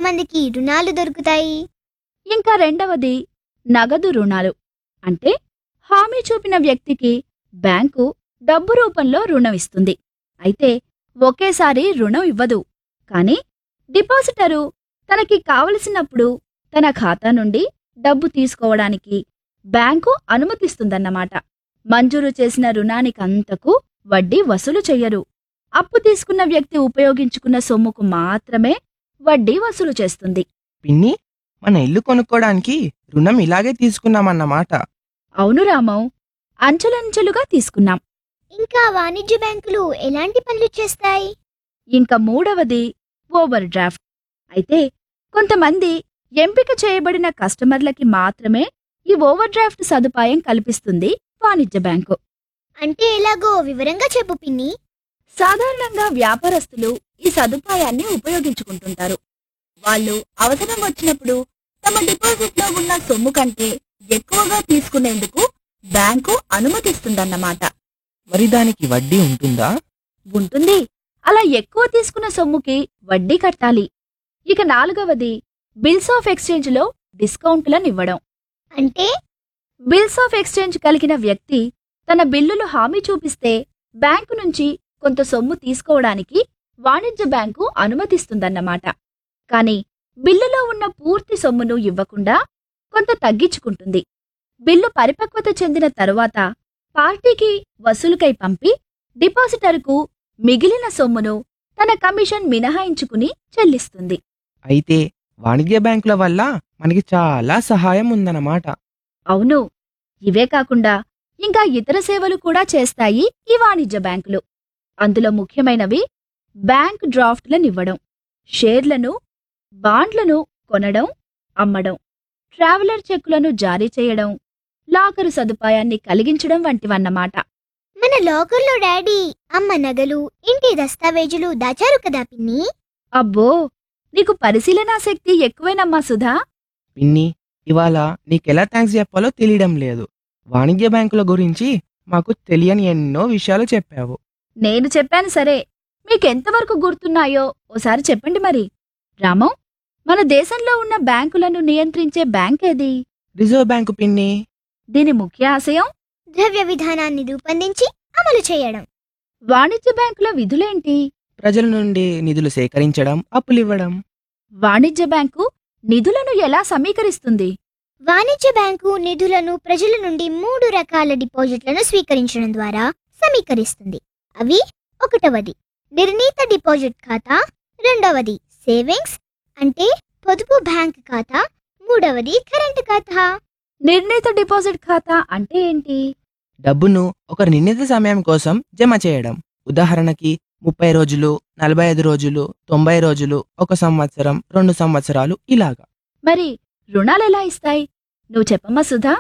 ఎంతమందికి రుణాలు దొరుకుతాయి ఇంకా రెండవది నగదు రుణాలు అంటే హామీ చూపిన వ్యక్తికి బ్యాంకు డబ్బు రూపంలో రుణం ఇస్తుంది అయితే ఒకేసారి రుణం ఇవ్వదు కాని డిపాజిటరు తనకి కావలసినప్పుడు తన ఖాతా నుండి డబ్బు తీసుకోవడానికి బ్యాంకు అనుమతిస్తుందన్నమాట మంజూరు చేసిన రుణానికంతకు వడ్డీ వసూలు చెయ్యరు అప్పు తీసుకున్న వ్యక్తి ఉపయోగించుకున్న సొమ్ముకు మాత్రమే వడ్డీ వసూలు చేస్తుంది పిన్ని మన ఇల్లు కొనుక్కోడానికి రుణం ఇలాగే తీసుకున్నామన్నమాట అవును రామం అంచెలంచెలుగా తీసుకున్నాం ఇంకా వాణిజ్య బ్యాంకులు ఎలాంటి పనులు చేస్తాయి ఇంకా మూడవది ఓవర్ డ్రాఫ్ట్ అయితే కొంతమంది ఎంపిక చేయబడిన కస్టమర్లకి మాత్రమే ఈ ఓవర్ డ్రాఫ్ట్ సదుపాయం కల్పిస్తుంది వాణిజ్య బ్యాంకు అంటే ఎలాగో వివరంగా చెప్పు పిన్ని సాధారణంగా వ్యాపారస్తులు ఈ సదుపాయాన్ని ఉపయోగించుకుంటుంటారు వాళ్ళు అవసరం వచ్చినప్పుడు తమ డిపాజిట్లో ఉన్న సొమ్ము కంటే ఎక్కువగా తీసుకునేందుకు బ్యాంకు అనుమతిస్తుందన్నమాట మరి దానికి వడ్డీ ఉంటుందా ఉంటుంది అలా ఎక్కువ తీసుకున్న సొమ్ముకి వడ్డీ కట్టాలి ఇక నాలుగవది బిల్స్ ఆఫ్ ఎక్స్చేంజ్ లో డిస్కౌంట్లనివ్వడం అంటే బిల్స్ ఆఫ్ ఎక్స్చేంజ్ కలిగిన వ్యక్తి తన బిల్లులు హామీ చూపిస్తే బ్యాంకు నుంచి కొంత సొమ్ము తీసుకోవడానికి వాణిజ్య బ్యాంకు అనుమతిస్తుందన్నమాట కాని బిల్లులో ఉన్న పూర్తి సొమ్మును ఇవ్వకుండా కొంత తగ్గించుకుంటుంది బిల్లు పరిపక్వత చెందిన తరువాత పార్టీకి వసూలుకై పంపి డిపాజిటర్కు మిగిలిన సొమ్మును తన కమిషన్ మినహాయించుకుని చెల్లిస్తుంది అయితే వాణిజ్య బ్యాంకుల వల్ల మనకి చాలా సహాయం ఉందన్నమాట అవును ఇవే కాకుండా ఇంకా ఇతర సేవలు కూడా చేస్తాయి ఈ వాణిజ్య బ్యాంకులు అందులో ముఖ్యమైనవి బ్యాంక్ డ్రాఫ్ట్లనివ్వడం షేర్లను బాండ్లను కొనడం అమ్మడం ట్రావెలర్ చెక్కులను జారీ చేయడం లాకరు సదుపాయాన్ని కలిగించడం వంటివన్నమాట మన లాకర్లో డాడీ అమ్మ నగలు ఇంటి దస్తావేజులు దాచారు కదా పిన్ని అబ్బో నీకు పరిశీలనా శక్తి ఎక్కువేనమ్మా సుధా పిన్ని ఇవాళ నీకెలా థ్యాంక్స్ చెప్పాలో తెలియడం లేదు వాణిజ్య బ్యాంకుల గురించి మాకు తెలియని ఎన్నో విషయాలు చెప్పావు నేను చెప్పాను సరే మీకెంతవరకు గుర్తున్నాయో ఓసారి చెప్పండి మరి రామం మన దేశంలో ఉన్న బ్యాంకులను నియంత్రించే బ్యాంక్ ఏది రిజర్వ్ బ్యాంకు పిన్ని దీని ముఖ్య ఆశయం ద్రవ్య విధానాన్ని రూపొందించి అమలు చేయడం వాణిజ్య బ్యాంకుల విధులేంటి ప్రజల నుండి నిధులు సేకరించడం అప్పులివ్వడం వాణిజ్య బ్యాంకు నిధులను ఎలా సమీకరిస్తుంది వాణిజ్య బ్యాంకు నిధులను ప్రజల నుండి మూడు రకాల డిపాజిట్లను స్వీకరించడం ద్వారా సమీకరిస్తుంది అవి ఒకటవది నిర్ణీత డిపాజిట్ ఖాతా రెండవది సేవింగ్స్ అంటే పొదుపు బ్యాంక్ ఖాతా మూడవది కరెంట్ ఖాతా నిర్ణీత డిపాజిట్ ఖాతా అంటే ఏంటి డబ్బును ఒక నిర్ణీత సమయం కోసం జమ చేయడం ఉదాహరణకి ముప్పై రోజులు నలభై ఐదు రోజులు తొంభై రోజులు ఒక సంవత్సరం రెండు సంవత్సరాలు ఇలాగా మరి రుణాలెలా ఇస్తాయి నువ్వు చెప్పమ్మా సుధా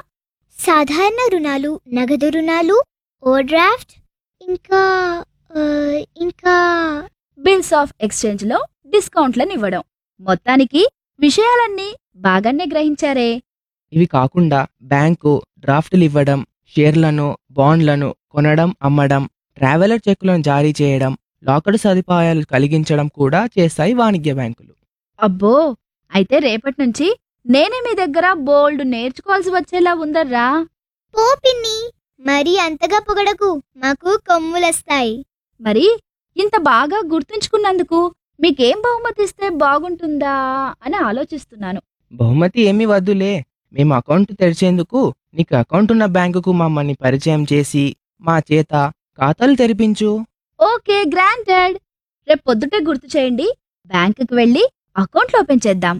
సాధారణ రుణాలు నగదు రుణాలు ఓవర్డ్రాఫ్ట్ ఇంకా ఆ, ఇంకా బిల్స్ ఆఫ్ ఎక్స్చేంజ్ లో డిస్కౌంట్లనివ్వడం మొత్తానికి విషయాలన్నీ బాగానే గ్రహించారే ఇవి కాకుండా బ్యాంకు డ్రాఫ్టులు ఇవ్వడం షేర్లను బాండ్లను కొనడం అమ్మడం ట్రావెలర్ చెక్కులను జారీ చేయడం లాకర్ సదుపాయాలు కలిగించడం కూడా చేస్తాయి వాణిజ్య బ్యాంకులు అబ్బో అయితే రేపటి నుంచి నేనే మీ దగ్గర బోల్డ్ నేర్చుకోవాల్సి వచ్చేలా ఉందర్రా పో పిన్ని మరీ అంతగా పొగడకు మాకు కొమ్ములొస్తాయి మరి ఇంత బాగా గుర్తుంచుకున్నందుకు మీకేం బహుమతిస్తే బాగుంటుందా అని ఆలోచిస్తున్నాను బహుమతి ఏమీ వద్దులే మేము అకౌంట్ తెరిచేందుకు నీకు అకౌంట్ ఉన్న బ్యాంకుకు మమ్మల్ని పరిచయం చేసి మా చేత ఖాతాలు తెరిపించు ఓకే గ్రాంటెడ్ రేపు పొద్దుటే గుర్తు చేయండి బ్యాంకుకి వెళ్ళి అకౌంట్ ఓపెన్ చేద్దాం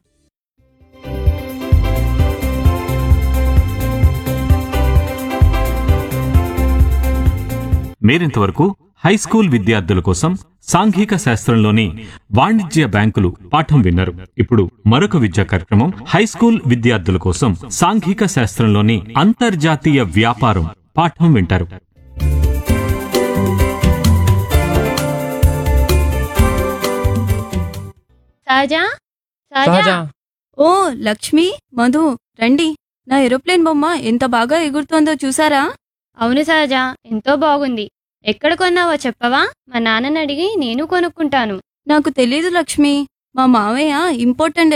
మీరింతవరకు హై స్కూల్ విద్యార్థుల కోసం సాంఘిక శాస్త్రంలోని వాణిజ్య బ్యాంకులు పాఠం విన్నారు ఇప్పుడు మరొక విద్యా కార్యక్రమం హై స్కూల్ విద్యార్థుల కోసం సాంఘిక శాస్త్రంలోని అంతర్జాతీయ వ్యాపారం పాఠం వింటారు సహజా సహజ ఓ లక్ష్మి మధు రండి నా ఏరోప్లేన్ బొమ్మ ఎంత బాగా ఎగురుతోందో చూసారా అవును సహజ ఎంతో బాగుంది ఎక్కడ కొన్నావో చెప్పవా మా నాన్నని అడిగి నేను కొనుక్కుంటాను నాకు తెలీదు లక్ష్మి మా మావయ్య ఇంపార్టెంట్